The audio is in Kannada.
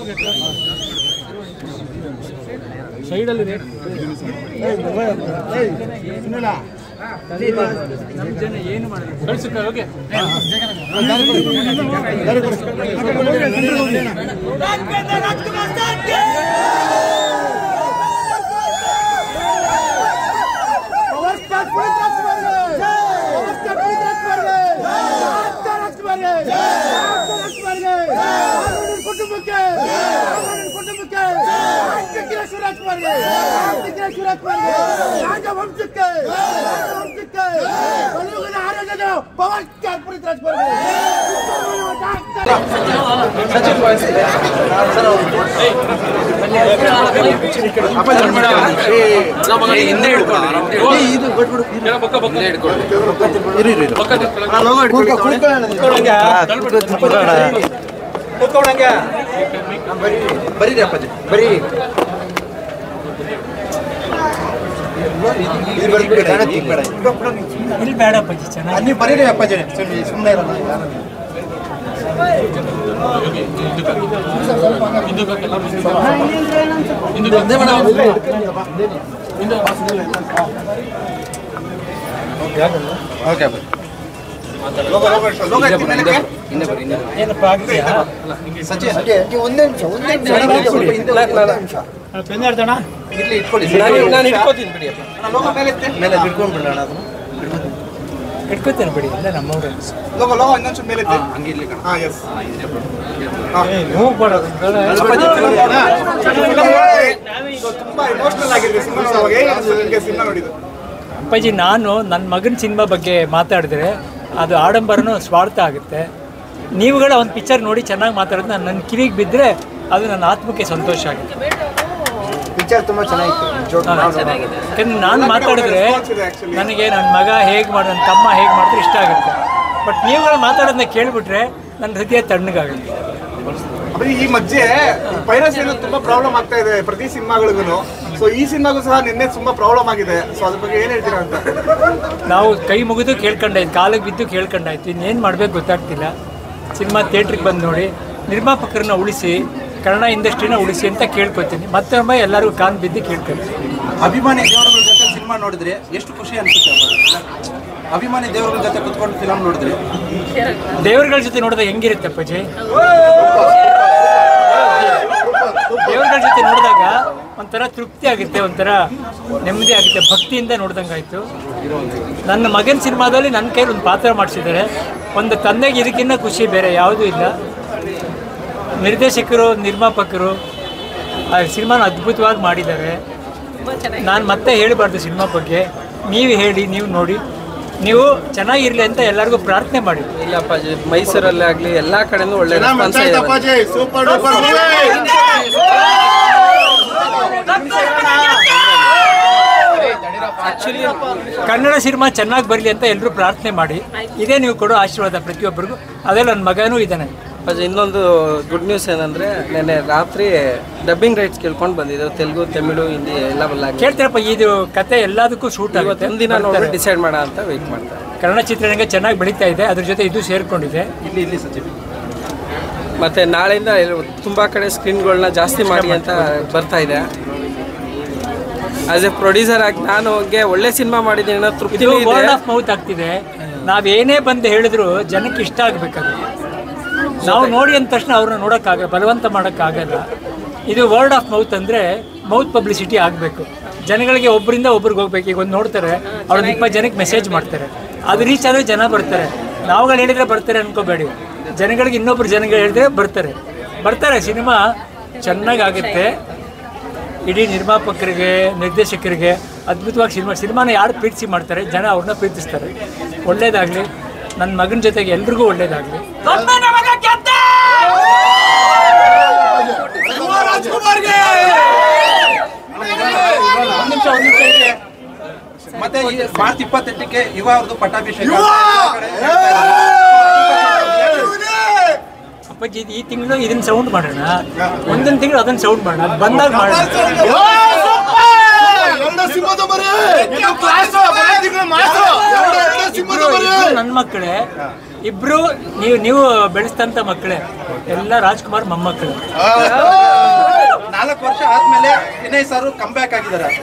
ಸೈಡಲ್ಲಿ ನಮ್ಮ ಜನ ಏನು ಮಾಡಿದ್ರು ಕಳ್ಸಕ್ಕೆ ಓಕೆ ಕುಟುಂಬಕ್ಕೆ ಕುಟುಂಬಕ್ಕೆ ಶಿವರಾಜ್ಕುಮಾರ್ಗೆ ಶಿವರಾಜ್ಕುಮಾರ್ಗೆ ರಾಜವಂಶಕ್ಕೆ ರಾಜವಂಶಕ್ಕೆ ಕಲಿಯುಗದ ಆರೋಗ್ಯದ ಪವನ್ ಸ್ಟಾರ್ ಪುನೀತ್ ರಾಜ್ಕುಮಾರ್ಗೆ ಹಿಂದೆ ಹಿಡ್ಕೊಂಡು ಪಕ್ಕ ಪಕ್ಕ ಪಕ್ಕ ಬರೀರಿ ಅಪ್ಪಾಜಿ ಬರೀ ಇಲ್ಲಿ ಬರ್ಬೇಡಿ, ಕಾಣತ್ತೆ, ಈಗ ಬೇಡ. ಇಲ್ಲಿ ಬೇಡ ಪಜ್ಜಿ ಚೆನ್ನಾಗಿ ನೀವು ಬರೀರಿ ಅಪ್ಪಾಜಿ ಸುಮ್ಮನೆ ಇರಲ್ಲ ಯಾರು ಓಕೆ ಅಪ್ಪಾಜಿ ಲೋಗ, ಲೋಗ, ಲೋಗ ಎತ್ತಿ ಮೇಲಕ್ಕೆ. ಏನಪ್ಪ ಆಗ್ತೀಯಾ ಸಚ್ಚಿ ಒಂದೇ ನಿಮಿಷ ಒಂದೇ ನಿಮಿಷ ಸ್ವಲ್ಪ ಹಿಂದೆ ಹೋಗಿ. ಪೆನ್ ಹಿಡ್ದಣ ಇಲ್ಲಿ ಇಟ್ಕೊಳ್ಳಿ ನಾನು ಇಟ್ಕೋತೀನಿ ಬಿಡಿ ಅಣ್ಣ, ಲೋಗ ಮೇಲೆ ಎತ್ತಿ. ಮೇಲೆ ಬಿಡ್ಕೊಂಡ್ಬಿಡೋಣ ಅದು ಇಟ್ಕೋತೀನಿ ಬಿಡಿ ಇಲ್ಲ ನಮ್ಮವ್ರೆ ಲೋಗ ಲೋಗ ಇನ್ನೊಂಚೂರು ಮೇಲೆ ಎತ್ತಿ. ಹಂಗೆ ಇಲ್ಲಿ ಕಣ. ಹಾ, yes. ನೋವು ಪಡೋದು ಅಪ್ಪಾಜಿ, ಅಣ್ಣ, ಇದು ತುಂಬಾ ಎಮೋಷನಲ್ ಆಗಿದೆ ಸಿನಿಮಾ ಅವಾಗ ಹೇಗೆ ಅನ್ಸುತ್ತೆ ನಿಮ್ಗೆ ಸಿನಿಮಾ ನೋಡಿದ್ದು ಅಪ್ಪಾಜಿ ನಾನು ನನ್ನ ಮಗನ ಸಿನಿಮಾ ಬಗ್ಗೆ ಮಾತಾಡಿದ್ರೆ ಅದು ಆಡಂಬರನೂ ಸ್ವಾರ್ಥ ಆಗುತ್ತೆ ನೀವುಗಳ ಒಂದು ಪಿಕ್ಚರ್ ನೋಡಿ ಚೆನ್ನಾಗಿ ಮಾತಾಡೋದು ನಾನು ನನ್ನ ಕಿವಿಗೆ ಬಿದ್ದರೆ ಅದು ನನ್ನ ಆತ್ಮಕ್ಕೆ ಸಂತೋಷ ಆಗುತ್ತೆ ಪಿಕ್ಚರ್ ತುಂಬಾ ಚೆನ್ನಾಗಿತ್ತು ಯಾಕಂದ್ರೆ ನಾನು ಮಾತಾಡಿದ್ರೆ ನನಗೆ ನನ್ನ ಮಗ ಹೇಗೆ ಮಾಡಿ ನನ್ನ ತಮ್ಮ ಹೇಗೆ ಮಾಡಿದ್ರೆ ಇಷ್ಟ ಆಗುತ್ತೆ ಬಟ್ ನೀವುಗಳು ಮಾತಾಡೋದನ್ನ ಕೇಳಿಬಿಟ್ರೆ ನನ್ನ ಹೃದಯ ತಣ್ಣಗಾಗುತ್ತೆ ಅದೇ ಈ ಮಧ್ಯೆ ಪೈರಸಿ ಅನ್ನೋದು ತುಂಬಾ ಪ್ರಾಬ್ಲಮ್ ಆಗ್ತಾ ಇದೆ ಪ್ರತಿ ಸಿನಿಮಾಗಳಿಗೂ ಸೊ ಈ ಸಿನಿಮಾಗೂ ಸಹ ನಿನ್ನೆ ತುಂಬಾ ಪ್ರಾಬ್ಲಮ್ ಆಗಿದೆ ಸೊ ಅದ್ರ ಬಗ್ಗೆ ಏನ್ ಹೇಳ್ತೀರಾ ಅಂತ ನಾವು ಕೈ ಮುಗಿದು ಕೇಳ್ಕೊಂಡಾಯ್ತು ಕಾಲಿಗೆ ಬಿದ್ದು ಕೇಳ್ಕೊಂಡಾಯ್ತು ಇನ್ನೇನು ಮಾಡಬೇಕು ಗೊತ್ತಾಗ್ತಿಲ್ಲ ಸಿನಿಮಾ ಥಿಯೇಟ್ರಿಗೆ ಬಂದು ನೋಡಿ ನಿರ್ಮಾಪಕರನ್ನ ಉಳಿಸಿ ಕನ್ನಡ ಇಂಡಸ್ಟ್ರಿನ ಉಳಿಸಿ ಅಂತ ಕೇಳ್ಕೊತೀನಿ ಮತ್ತೊಮ್ಮೆ ಎಲ್ಲರಿಗೂ ಕಾಲು ಬಿದ್ದು ಕೇಳ್ಕೊತೀನಿ ಅಭಿಮಾನಿ ದೇವರುಗಳ ಜೊತೆ ಸಿನಿಮಾ ನೋಡಿದ್ರೆ ಎಷ್ಟು ಖುಷಿ ಅನ್ಸುತ್ತೆ ಅಪ್ಪಾಜಿ? ಅಭಿಮಾನಿ ದೇವರುಗಳ ಜೊತೆ ಕುತ್ಕೊಂಡು ಫಿಲಮ್ ನೋಡಿದ್ರೆ ದೇವರುಗಳ ಜೊತೆ ನೋಡಿದಾಗ ಹೆಂಗಿರುತ್ತೆ ಅಪ್ಪಾಜಿ ದೇವರುಗಳ ಜೊತೆ ನೋಡಿದಾಗ ಒಂಥರ ತೃಪ್ತಿ ಆಗುತ್ತೆ ಒಂಥರ ನೆಮ್ಮದಿ ಆಗುತ್ತೆ ಭಕ್ತಿಯಿಂದ ನೋಡ್ದಂಗಾಯ್ತು ನನ್ನ ಮಗನ ಸಿನಿಮಾದಲ್ಲಿ ನನ್ನ ಕೈಲಿ ಒಂದು ಪಾತ್ರ ಮಾಡಿಸಿದ್ದಾರೆ ಒಂದು ತಂದೆಗೆ ಇದಕ್ಕಿಂತ ಖುಷಿ ಬೇರೆ ಯಾವುದೂ ಇಲ್ಲ ನಿರ್ದೇಶಕರು ನಿರ್ಮಾಪಕರು ಆ ಸಿನಿಮಾನ ಅದ್ಭುತವಾಗಿ ಮಾಡಿದ್ದಾರೆ ನಾನು ಮತ್ತೆ ಹೇಳಬಾರ್ದು ಸಿನಿಮಾ ಬಗ್ಗೆ ನೀವು ಹೇಳಿ ನೀವು ನೋಡಿ ನೀವು ಚೆನ್ನಾಗಿರಲಿ ಅಂತ ಎಲ್ಲರಿಗೂ ಪ್ರಾರ್ಥನೆ ಮಾಡಿ ಇಲ್ಲ ಅಪ್ಪಾಜಿ ಮೈಸೂರಲ್ಲೇ ಆಗ್ಲಿ ಎಲ್ಲಾ ಕಡೆನೂ ಒಳ್ಳೆ ರೆಸ್ಪಾನ್ಸ್ ಇದೆ super duper actually Kannada cinema ಚೆನ್ನಾಗಿ ಬರಲಿ ಅಂತ ಎಲ್ಲರೂ ಪ್ರಾರ್ಥನೆ ಮಾಡಿ ಇದೇ ನೀವು ಕೊಡೋ ಆಶೀರ್ವಾದ ಪ್ರತಿಯೊಬ್ಬರಿಗೂ ಅದೇ ನನ್ನ ಮಗನೂ ಇದ್ದಾನೆ ಅಪ್ಪಾಜಿ ಇನ್ನೊಂದು ಗುಡ್ ನ್ಯೂಸ್ ಏನಂದ್ರೆ ನೆನ್ನೆ ರಾತ್ರಿ ಡಬ್ಬಿಂಗ್ ರೈಟ್ಸ್ ಕೇಳ್ಕೊಂಡು ಬಂದಿದ್ದು ತೆಲುಗು ತಮಿಳು ಹಿಂದಿ ಎಲ್ಲ ಬಲ್ಲ ಕೇಳ್ತೀರಪ್ಪ ಇದು ಕತೆ ಎಲ್ಲದಕ್ಕೂ ಶೂಟ್ ಆಗುತ್ತೆ ಒಂದಿನ ನೋಡಿ ಡಿಸೈಡ್ ಮಾಡೋಣ ಅಂತ ವೆಯ್ಟ್ ಮಾಡ್ತಾರೆ ಕನ್ನಡ ಚಿತ್ರರಂಗ ಚೆನ್ನಾಗಿ ಬೆಳೀತಾ ಇದೆ ಅದ್ರ ಜೊತೆ ಇದು ಸೇರ್ಕೊಂಡಿದೆ ಇಲ್ಲಿ ಇಲ್ಲಿ ಸಚಿನ್ ಮತ್ತೆ ನಾಳೆಯಿಂದ ಎಲ್ಲ- ತುಂಬಾ ಕಡೆ ಸ್ಕ್ರೀನ್ಗಳನ್ನ ಜಾಸ್ತಿ ಮಾಡಿ ಅಂತ ಬರ್ತಾ ಇದೆ ಆಸ್ ಎ ಪ್ರೊಡ್ಯೂಸರ್ ಆಗಿ ನಾನು ಅವ್ರಿಗೆ ಒಳ್ಳೆ ಸಿನಿಮಾ ಮಾಡಿದ್ದೀನಿ ಅನ್ನೋ ತೃಪ್ತಿ ಇದು ವರ್ಡ್ ಇದೆ ಆಫ್ ಮೌತ್ ಆಗ್ತಿದೆ ನಾವೇನೇ ಬಂದು ಹೇಳಿದ್ರು ಜನಕ್ಕೆ ಇಷ್ಟ ಆಗ್ಬೇಕದು ನಾವು ನೋಡಿ ಅಂದ ತಕ್ಷಣ ಅವ್ರನ್ನ ನೋಡೋಕ್ಕಾಗಲ್ಲ ಬಲವಂತ ಮಾಡೋಕ್ಕಾಗಲ್ಲ ಇದು ವರ್ಡ್ ಆಫ್ ಮೌತ್ ಅಂದರೆ ಮೌತ್ ಪಬ್ಲಿಸಿಟಿ ಆಗಬೇಕು ಜನಗಳಿಗೆ ಒಬ್ಬರಿಂದ ಒಬ್ರಿಗೆ ಹೋಗ್ಬೇಕು ಈಗ ಒಂದು ನೋಡ್ತಾರೆ ಅವ್ರನ್ನ ಇಪ್ಪತ್ತು ಜನಕ್ಕೆ ಮೆಸೇಜ್ ಮಾಡ್ತಾರೆ ಅದು ರೀಚ್ ಆದರೆ ಜನ ಬರ್ತಾರೆ ನಾವುಗಳು ಹೇಳಿದರೆ ಬರ್ತಾರೆ ಅನ್ಕೋಬೇಡಿ ಜನಗಳಿಗೆ ಇನ್ನೊಬ್ರು ಜನಗಳು ಹೇಳಿದ್ರೆ ಬರ್ತಾರೆ ಬರ್ತಾರೆ ಸಿನಿಮಾ ಚೆನ್ನಾಗಾಗುತ್ತೆ ಇಡೀ ನಿರ್ಮಾಪಕರಿಗೆ ನಿರ್ದೇಶಕರಿಗೆ ಅದ್ಭುತವಾಗಿ ಸಿನಿಮಾ ಸಿನಿಮಾನ ಯಾರು ಪ್ರೀತಿಸಿ ಮಾಡ್ತಾರೆ ಜನ ಅವ್ರನ್ನ ಪ್ರೀತಿಸ್ತಾರೆ ಒಳ್ಳೇದಾಗಲಿ ನನ್ನ ಮಗನ ಜೊತೆಗೆ ಎಲ್ರಿಗೂ ಒಳ್ಳೇದಾಗಲಿ ಒಂದ್ ನಿಮಿಷ ಒಂದ್ ನಿಮಿಷ ಇರಿ. ಮತ್ತೆ ಈ ಮಾರ್ಚ್ ಇಪ್ಪತ್ತೆಂಟಕ್ಕೆ ಯುವ ಅವ್ರದ್ದು ಪಟ್ಟಾಭಿಷೇಕ ಅಪ್ಪಾಜಿ ಇದು ಈ ತಿಂಗಳು ಇದನ್ನ ಸೌಂಡ್ ಮಾಡೋಣ ಒಂದೊಂದು ತಿಂಗಳು ಅದನ್ನ ಸೌಂಡ್ ಮಾಡೋಣ ಅದ್ ಬಂದಾಗ ಮಾಡೋಣ ಎರಡು ಸಿಂಹದ ಮರಿ ಇದು ಕ್ಲಾಸ್ ಮಾಸ್ಟರ್ ಎರಡು ಸಿಂಹದ ಮರಿ ನನ್ನ ಮಕ್ಕಳೇ ಇಬ್ರು ನೀವು ನೀವು ಬೆಳೆಸ್ತಂತ ಮಕ್ಕಳೇ ಎಲ್ಲ ರಾಜ್ಕುಮಾರ್ ಮೊಮ್ಮಕ್ಕಳು ನಾಲ್ಕು ವರ್ಷ ಆದ್ಮೇಲೆ ವಿನಯ್ ಸರ್ ಕಂಬ್ಯಾಕ್ ಆಗಿದ್ದಾರೆ